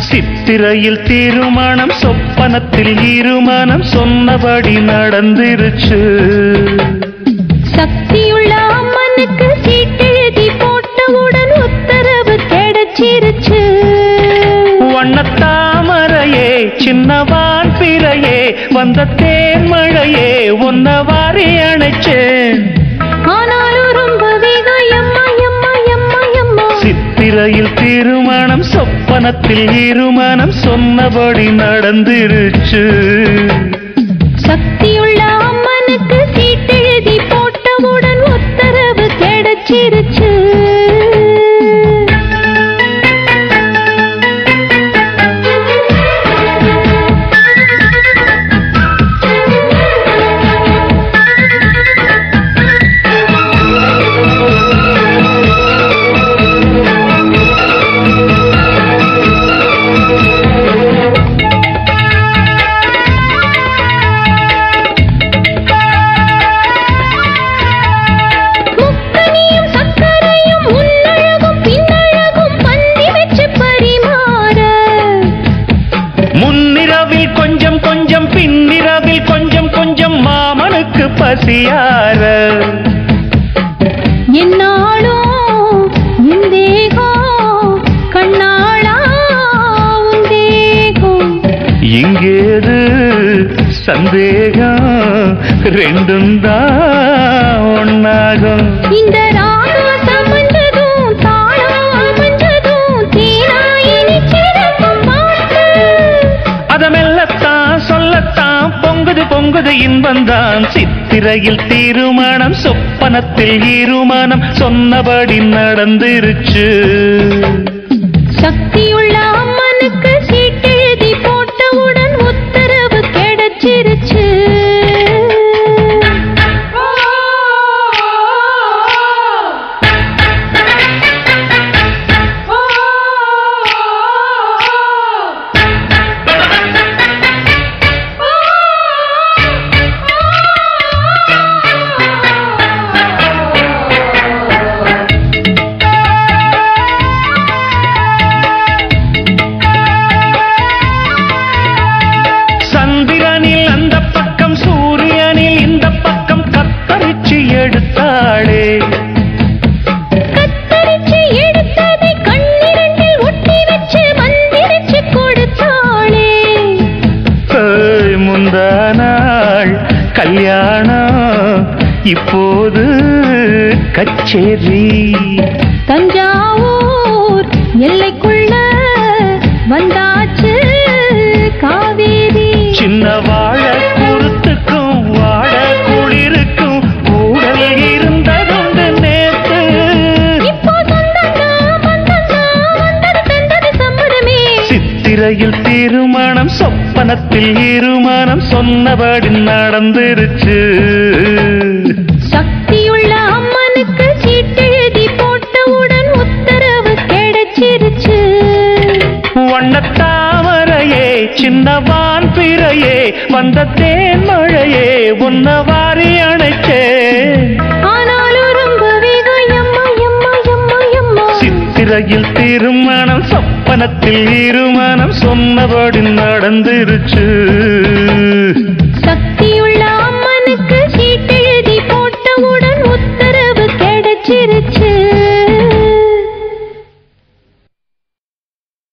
சித்திரையில் திருமணம் சொப்பனத்தில் இருமணம் சொன்னபடி நடந்துருச்சு சக்தியுள்ள அம்மனுக்கு சீட்டெழுதி போட்டவுடன் உத்தரவு கிடைச்சிருச்சு வண்ணத்தாமரையே சின்னவான் பிறையே வந்த தேன்மழையே உன்ன வாரி அணைச்சேன் ஆனாலும் ரொம்ப வேகம் எம்மா எம்மா எம்மா எம்மா சித்திரையில் திருமணம் சொப்பனத்தில் இருமணம் சொன்னபடி நடந்துருச்சு சக்தியுள்ள அம்மனுக்கு சீட்டெழுதி போட்டவுடன் உத்தரவு கிடைச்சிருச்சு முக்கனியும் சக்கரையும் முன்னழகும் பின்னழகும் பந்தி வச்சு பரிமாற முன்னிரவில் கொஞ்சம் கொஞ்சம் பின்னிரவில் கொஞ்சம் கொஞ்சம் மாமனுக்கு பசியார என்னாலும் என் தேகம் கண்ணாளா உன் தேகம் இங்கேது சந்தேகம் ரெண்டும் தான் ஒன்னாகும் இந்த ராகம் சமஞ்சதும் தாளம் அமைஞ்சதும் தேனாயினி சிறக்கும் பாட்டு அதமெல்லத்தான் சொல்லத்தான் பொங்குது பொங்குது இன்பந்தான் சித்திரையில் திருமணம் சொப்பனத்தில் இருமணம் சொன்னபடி நடந்துருச்சு சக்தியுள்ள அம்மனுக்கு சீட்டெழுதி போட்டவுடன் உத்தரவு கிடைச்சிருச்சு சந்திரனில் அந்த பக்கம் சூரியனில் இந்த பக்கம் கத்தரிச்சு எடுத்தாளே கத்தரிச்சு எடுத்ததை கண்ணிரண்டில் ஒட்டி வச்சு மந்திரிச்சு கொடுத்தாளே ஏய், முந்தா நாள் கல்யாணம் இப்போது கச்சேரி தஞ்சாவூர் எல்லைக்குள்ள வந்தாச்சு காவேரி சின்ன வாழ குருத்துக்கும் வாழ குளிருக்கும் கூடல் இருந்ததுண்டு நேத்து இப்போ சொந்தந்தா, பந்தந்தா, வந்தது தந்தது சம்மதமே. சித்திரையில் திருமணம் சொப்பனத்தில் இருமணம் சொன்னபடி நடந்துருச்சு சக்தியுள்ள அம்மனுக்கு சீட்டெழுதி போட்டவுடன் உத்தரவு கிடைச்சிருச்சு வண்ணத்தாமரையே சின்னவான் பிறையே வந்த தேன்மழையே உன்ன வாரி அணைச்சேன் ஆனாலும் ரொம்ப வேகம் எம்மா எம்மா எம்மா எம்மா சித்திரையில் திருமணம் சொப்பனத்தில் இருமணம் சொன்னபடி நடந்துருச்சு